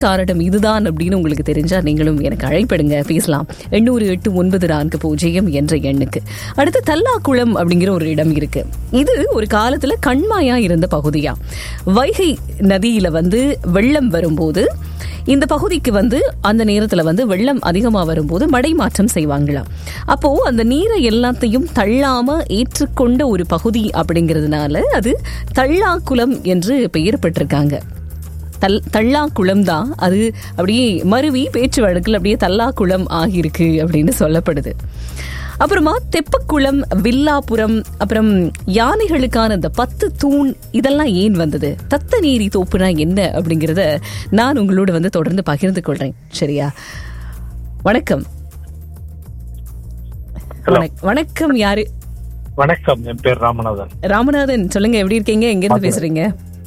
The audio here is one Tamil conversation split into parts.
காரணம் இதுதான் அப்படின்னு உங்களுக்கு தெரிஞ்சா நீங்களும் எனக்கு அழைப்படுங்க பேசலாம் எண்ணூறு எட்டு ஒன்பது நான்கு பூஜ்ஜியம் என்ற எண்ணுக்கு அடுத்து தல்லாக்குளம் அப்படிங்கிற ஒரு இடம் இருக்கு இது ஒரு காலத்துல கண்மாயா இருந்த பகுதியா வைகை நதியில வந்து வெள்ளம் வரும்போது இந்த பகுதிக்கு வந்து அந்த நேரத்துல வந்து வெள்ளம் அதிகமா வரும்போது மடை மாற்றம் செய்வாங்களாம் அப்போ அந்த நீரை எல்லாத்தையும் தள்ளாம ஏற்றுக்கொண்ட ஒரு பகுதி அப்படிங்கிறதுனால அது தள்ளாக்குளம் என்று பெயர் பெற்றிருக்காங்க தல் தள்ளாக்குளம் தான் அது அப்படியே மருவி பேச்சு வழக்கில் அப்படியே தல்லாக்குளம் ஆகியிருக்கு அப்படின்னு சொல்லப்படுது அப்புறமா தெப்பக்குளம் வில்லாபுரம் அப்புறம் யானைகளுக்கான இந்த பத்து தூண் இதெல்லாம் ஏன் வந்தது தத்த நீரி தோப்புனா என்ன அப்படிங்கிறத நான் உங்களோட வந்து தொடர்ந்து பகிர்ந்து கொள்றேன் சரியா வணக்கம் வணக்- வணக்கம் யாரு வணக்கம் என் பேர் ராமநாதன் ராமநாதன் சொல்லுங்க எப்படி இருக்கீங்க எங்க இருந்து பேசுறீங்க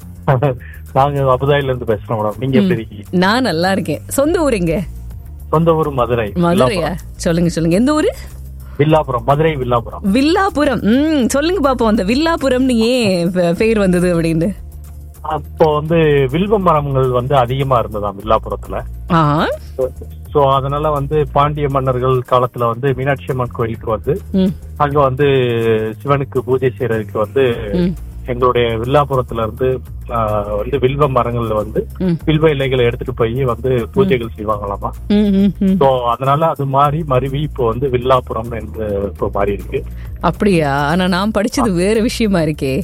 நாங்க அபுதாயில இருந்து பேசுறோம் மேடம் நீங்க எப்படி இருக்கீங்க நான் நல்லா இருக்கேன் சொந்த ஊர் எங்க சொந்த ஊர் மதுரை மதுரையா சொல்லுங்க சொல்லுங்க எந்த ஊரு வில்லாபுரம் மதுரை வில்லாபுரம் வில்லாபுரம் ம் சொல்லுங்க பாப்போம் அந்த வில்லாபுரம்னு ஏன் பே- பேர் வந்தது அப்படின்னு அப்போ வந்து வில்வ மரங்கள் வந்து அதிகமா இருந்ததாம் வில்லாபுரத்துல ஆ சோ அதனால வந்து பாண்டிய மன்னர்கள் காலத்துல வந்து மீனாட்சி அம்மன் கோயிலுக்கு வந்து ம் அங்க வந்து சிவனுக்கு பூஜை செய்யறதுக்கு வந்து ம் எங்களுடைய வில்லாபுரத்துல இருந்து ஆஹ், வந்து வில்வ மரங்கள்ல வந்து ம். வில்வ இலைகளை எடுத்துட்டு போய் வந்து பூஜைகள் செய்வாங்களாமா ம், ம், ம். சோ அதனால அது மாறி மருவி இப்போ வந்து வில்லாபுரம் என்று இப்போ மாறி இருக்கு அப்படியா ஆனா நான் படிச்சது வேற விஷயமா இருக்கே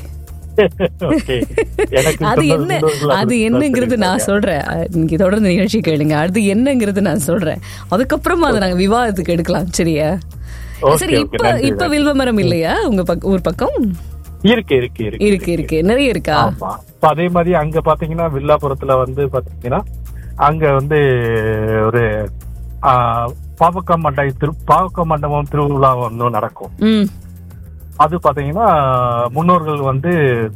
Okay. எனக்கு அது சொன்னது என்ன முன்னோர்கள் அது அப்படி என்னங்கிறது நான் சொல்லியிருக்காங்க. சொல்றேன் அஹ், நீங்க தொடர்ந்து நிகழ்ச்சி கேளுங்க அது என்னங்கிறது நான் சொல்றேன் அதுக்கப்புறமா அதை நாங்க விவாதத்துக்கு எடுக்கலாம் சரியா Okay, சரி okay, இப்ப நன்றி, இப்ப நன்றி. வில்வமரம் இல்லையா உங்க பக்க- ஊர் பக்கம் இருக்கு இருக்கு இருக்கு இருக்கு இருக்கு நிறைய இருக்கா ஆமா இப்ப அதே மாதிரி அங்க பாத்தீங்கன்னா வில்லாபுரத்துல வந்து பாத்தீங்கன்னா அங்க வந்து ஒரு ஆஹ், பாவக்க மண்டை திரு பாவக்க மண்டபம் திருவிழா வந்து நடக்கும் ம் அது பாத்தீங்கன்னா முன்னோர்கள் வந்து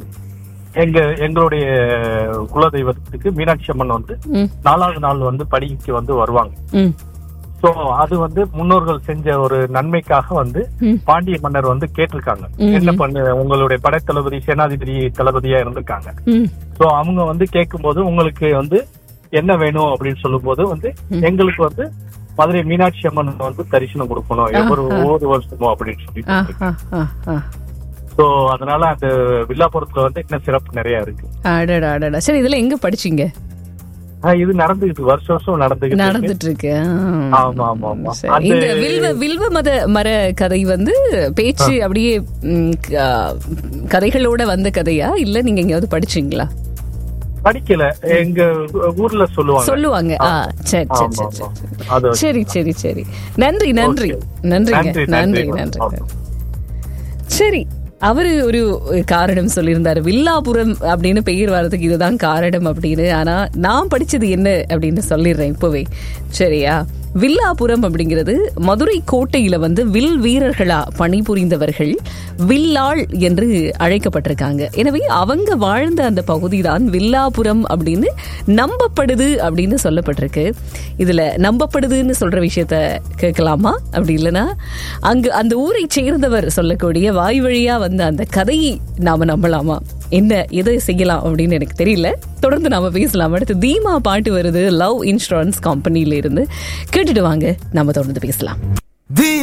எங்க எங்களுடைய குலதெய்வத்துக்கு மீனாட்சி அம்மன் வந்து ம் நாலாவது நாள் வந்து படிக்கு வந்து வருவாங்க ம் சோ அது வந்து முன்னோர்கள் செஞ்ச ஒரு நன்மைக்காக வந்து ம். பாண்டிய மன்னர் வந்து கேட்டிருக்காங்க ம். என்ன பண்ணு உங்களுடைய படைத்தளபதி சேனாதிபதி தளபதியா இருந்திருக்காங்க ம் சோ அவங்க வந்து கேட்கும்போது உங்களுக்கு வந்து என்ன வேணும் அப்படின்னு சொல்லும்போது வந்து ம். எங்களுக்கு வந்து மதுரை மீனாட்சி அம்மன் வந்து தரிசனம் கொடுக்கணும் ஒவ்வொரு ஒவ்வொரு வருஷமும் அப்படின்னு சொல்லி ஆ ஆ ஆ ஆ சோ அதனால அந்த வில்லாபுரத்துல வந்து இன்னும் சிறப்பு நிறைய இருக்கு அடடா அடடா சரி இதெல்லாம் எங்க படிச்சீங்க ஆஹ் இது நடந்துகிட்டு வருஷம் வருஷம் நடந்துகிட்டு இருக்கு. நடந்துட்டு இருக்கு ஆமா ஆமா ஆமா சரி. அந்த இந்த வில்வ வில்வ மத மர கதை வந்து பேச்சு அப்படியே ம், க- கதைகளோட வந்த கதையா இல்ல நீங்க எங்கேயாவது படிச்சீங்களா படிக்கல எங்க ஊர்ல சொல்லுவாங்க சொல்லுவாங்க ஆ சரி சரி ஆமா, சரி ஆமா. சரி அது சரி சரி சரி நன்றி நன்றி Okay. நன்றிங்க நன்றி, நன்றி நன்றி. நன்றி Okay. சரி அவரு ஒரு காரணம் சொல்லியிருந்தாரு வில்லாபுரம் அப்படின்னு பெயர் வர்றதுக்கு இதுதான் காரணம் அப்படின்னு ஆனா நான் படிச்சது என்ன அப்படின்னு சொல்லிடுறேன் இப்பவே சரியா வில்லாபுரம் அப்படிங்கிறது மதுரை கோட்டையில வந்து வில் வீரர்களா பணிபுரிந்தவர்கள் வில்லாள் என்று அழைக்கப்பட்டிருக்காங்க எனவே அவங்க வாழ்ந்த அந்த பகுதி தான் வில்லாபுரம் அப்படின்னு நம்பப்படுது அப்படின்னு சொல்லப்பட்டிருக்கு இதுல நம்பப்படுதுன்னு சொல்ற விஷயத்த கேட்கலாமா அப்படி இல்லைன்னா அங்கு அந்த ஊரை சேர்ந்தவர் சொல்லக்கூடிய வாய் வழியா வந்த அந்த கதையை நாம நம்பலாமா என்ன எதை செய்யலாம் அப்படின்னு எனக்கு தெரியல தொடர்ந்து நாம பேசலாம் அடுத்து தீமா பாட்டு வருது லவ் இன்சூரன்ஸ் கம்பெனில இருந்து கேட்டுட்டு வாங்க நாம தொடர்ந்து பேசலாம் The